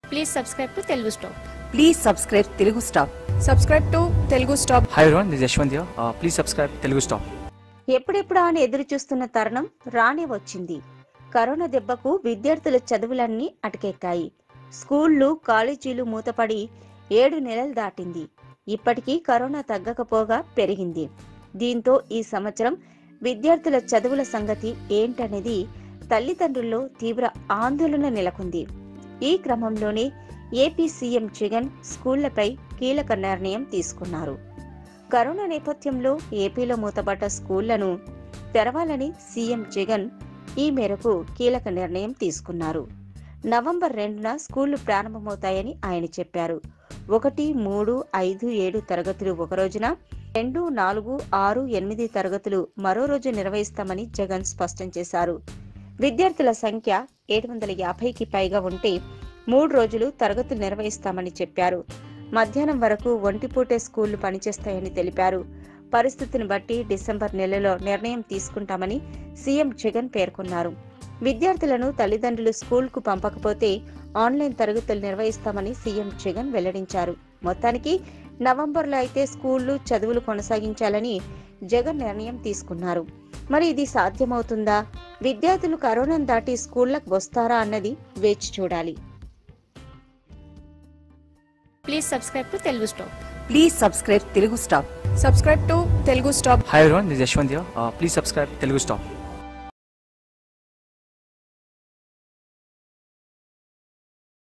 please subscribe to Telugu stop please subscribe Telugu stop subscribe to Telugu stop hi everyone this Yashwant here please subscribe Telugu stop ఎప్పుడెప్పుడా అని ఎదురు చూస్తున్న తరుణం రానే వచ్చింది కరోనా దెబ్బకు విద్యార్థుల చదువులన్నీ అటకెక్కాయి స్కూళ్లు కాలేజీలు మూతపడి ఏడు నెలలు దాటింది ఇప్పటికీ కరోనా తగ్గకపోగా పెరిగింది దీంతో ఈ సంవత్సరం విద్యార్థుల చదువుల సంగతి ఏంటనేది తల్లిదండ్రుల్లో తీవ్ర ఆందోళన నెలకొంది ఈ క్రమంలోనే ఏపీ సీఎం జగన్ స్కూళ్లపై కీలక నిర్ణయం తీసుకున్నారు కరోనా నేపథ్యంలో ఏపీలో మూతపడ్డ స్కూళ్లను తెరవాలని సీఎం జగన్ ఈ మేరకు కీలక నిర్ణయం తీసుకున్నారు నవంబర్ రెండున స్కూళ్లు ప్రారంభమవుతాయని ఆయన చెప్పారు ఒకటి మూడు ఐదు ఏడు తరగతులు ఒక రోజున రెండు నాలుగు ఆరు ఎనిమిది తరగతులు మరో రోజు నిర్వహిస్తామని జగన్ స్పష్టం చేశారు విద్యార్థుల సంఖ్య ఏడు వందల యాభైకి పైగా ఉంటే మూడు రోజులు తరగతులు నిర్వహిస్తామని చెప్పారు మధ్యాహ్నం వరకు ఒంటిపూటే స్కూళ్లు పనిచేస్తాయని తెలిపారు పరిస్థితిని బట్టి డిసెంబర్ నెలలో నిర్ణయం తీసుకుంటామని సీఎం జగన్ పేర్కొన్నారు విద్యార్థులను తల్లిదండ్రులు స్కూల్కు పంపకపోతే ఆన్లైన్ తరగతులు నిర్వహిస్తామని సీఎం జగన్ వెల్లడించారు మొత్తానికి నవంబర్లో అయితే స్కూళ్లు చదువులు కొనసాగించాలని జగన్ నిర్ణయం తీసుకున్నారు మరి ఇది సాధ్యమవుతుందా విద్యార్థులు కరోనాను దాటి స్కూళ్లకు వస్తారా అన్నది వేచి చూడాలి please subscribe to Telugu stop please subscribe Telugu stop subscribe to Telugu stop hi everyone this Yashwant here please subscribe Telugu stop